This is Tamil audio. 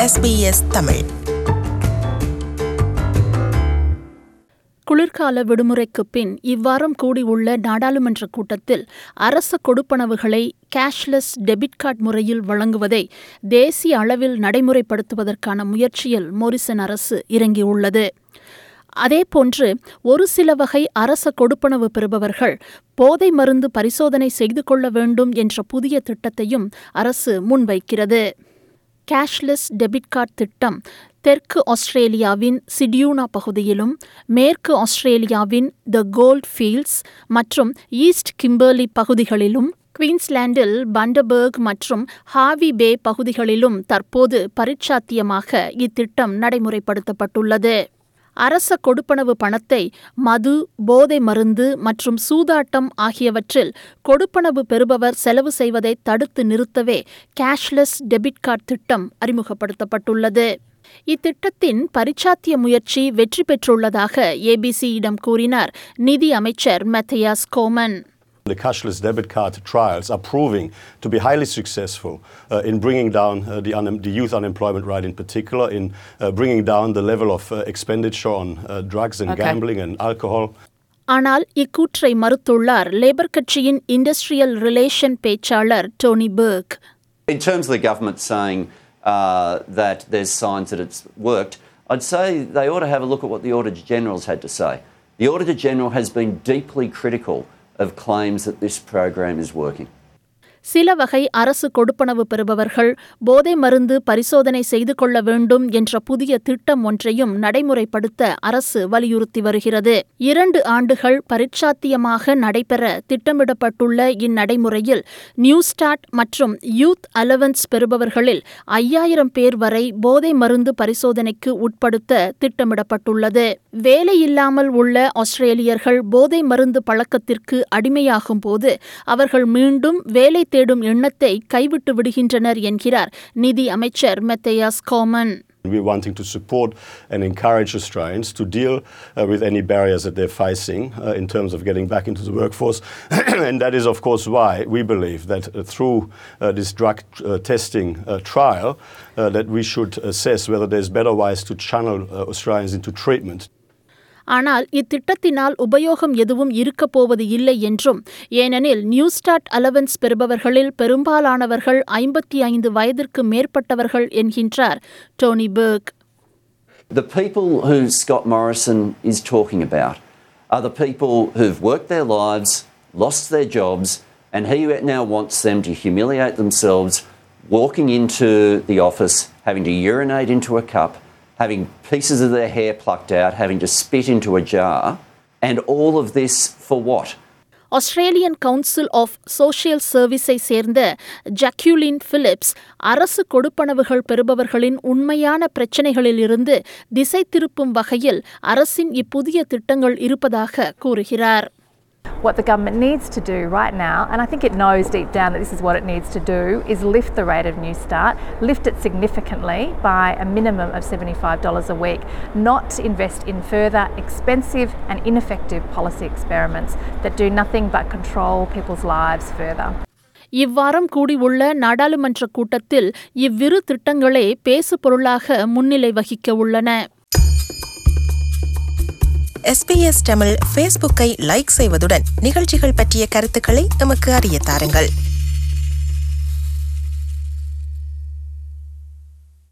SBS தமிழ் குளிர்கால விடுமுறைக்குப் பின் இவ்வாரம் கூடியுள்ள நாடாளுமன்ற கூட்டத்தில் அரச கொடுப்பனவுகளை கேஷ்லெஸ் டெபிட் கார்டு முறையில் வழங்குவதை தேசிய அளவில் நடைமுறைப்படுத்துவதற்கான முயற்சியில் மோரிசன் அரசு இறங்கியுள்ளது அதேபோன்று ஒரு சில வகை அரச கொடுப்பனவு பெறுபவர்கள் போதை மருந்து பரிசோதனை செய்து கொள்ள வேண்டும் என்ற புதிய திட்டத்தையும் அரசு முன்வைக்கிறது கேஷ்லெஸ் டெபிட் கார்டு திட்டம் தெற்கு ஆஸ்திரேலியாவின் சிடியூனா பகுதியிலும் மேற்கு ஆஸ்திரேலியாவின் த கோல்ட் ஃபீல்ட்ஸ் மற்றும் ஈஸ்ட் கிம்பர்லி பகுதிகளிலும் குவீன்ஸ்லாண்டில் பண்டபர்க் மற்றும் ஹாவி பே பகுதிகளிலும் தற்போது பரிச்சாத்தியமாக இத்திட்டம் நடைமுறைப்படுத்தப்பட்டுள்ளது அரச கொடுப்பனவு பணத்தை மது போதை மருந்து மற்றும் சூதாட்டம் ஆகியவற்றில் கொடுப்பனவு பெறுபவர் செலவு செய்வதை தடுத்து நிறுத்தவே கேஷ்லெஸ் டெபிட் கார்டு திட்டம் அறிமுகப்படுத்தப்பட்டுள்ளது இத்திட்டத்தின் பரிச்சாத்திய முயற்சி வெற்றி பெற்றுள்ளதாக ஏபிசியிடம் கூறினார் நிதி அமைச்சர் மெத்தயாஸ் கோமன் The cashless debit card trials are proving to be highly successful uh, in bringing down uh, the, un- the youth unemployment rate, in particular, in uh, bringing down the level of uh, expenditure on uh, drugs and Okay. gambling and alcohol. ஆனால் இக்கூற்றை மறுத்துள்ளார் லேபர் கட்சியின் இண்டஸ்ட்ரியல் ரிலேஷன் பேச்சாளர் Tony Burke In terms of the government saying uh, that there's signs that it's worked, I'd say they ought to have a look at what the Auditor General's had to say. The Auditor General has been deeply critical of claims that this program is working. சில வகை அரசு கொடுப்பனவு பெறுபவர்கள் போதை மருந்து பரிசோதனை செய்து கொள்ள வேண்டும் என்ற புதிய திட்டம் ஒன்றையும் நடைமுறைப்படுத்த அரசு வலியுறுத்தி வருகிறது இரண்டு ஆண்டுகள் பரிச்சாத்தியமாக நடைபெற திட்டமிடப்பட்டுள்ள இந்நடைமுறையில் நியூ ஸ்டார்ட் மற்றும் யூத் அலவன்ஸ் பெறுபவர்களில் ஐயாயிரம் பேர் வரை போதை மருந்து பரிசோதனைக்கு உட்படுத்த திட்டமிடப்பட்டுள்ளது வேலையில்லாமல் உள்ள ஆஸ்திரேலியர்கள் போதை மருந்து பழக்கத்திற்கு அடிமையாகும் போது அவர்கள் மீண்டும் வேலை தேடும் எண்ணத்தை கைவிட்டு விடுகின்றனர் என்கிறார் நிதி அமைச்சர் மெத்தயாஸ் கோமன் We're wanting to support and encourage Australians to deal uh, with any barriers that they're facing uh, in terms of getting back into the workforce. and that is, of course, why we believe that uh, through uh, this drug uh, testing uh, trial, uh, that we should assess whether there's better ways to channel uh, Australians into treatment. ஆனால் இத்திட்டத்தினால் உபயோகம் எதுவும் இருக்கப் போவது இல்லை என்றும் ஏனெனில் நியூ ஸ்டார்ட் அலவன்ஸ் பெறுபவர்களில் பெரும்பாலானவர்கள் ஐம்பத்தி ஐந்து வயதிற்கு மேற்பட்டவர்கள் என்கின்றார் Tony Burke The people who Scott Morrison is talking about are the people who've worked their lives, lost their jobs, and he now wants them to humiliate themselves walking into the office, having to urinate into a cup, having pieces of their hair plucked out, having to spit into a jar, and all of this for what? Australian Council of Social சர்வீஸை சேர்ந்த ஜக்யூலின் பிலிப்ஸ் அரசு கொடுப்பனவுகள் பெறுபவர்களின் உண்மையான பிரச்சினைகளிலிருந்து திசை திருப்பும் வகையில் அரசின் இப்புதிய திட்டங்கள் இருப்பதாக கூறுகிறார் What the government needs to do right now, and I think it knows deep down that this is what it needs to do, is lift the rate of New Start, lift it significantly by a minimum of $75 a week, not invest in further expensive and ineffective policy experiments that do nothing but control people's lives further. இவ்வாரம் கூடியுள்ள நாடாளுமன்ற கூட்டத்தில் இவ்விரு திட்டங்களே பேசு பொருளாக முன்னிலை வகிக்க உள்ளன SBS தமிழ் ஃபேஸ்புக்கை லைக் செய்வதுடன் நிகழ்ச்சிகள் பற்றிய கருத்துக்களை எமக்கு அறிய தாருங்கள்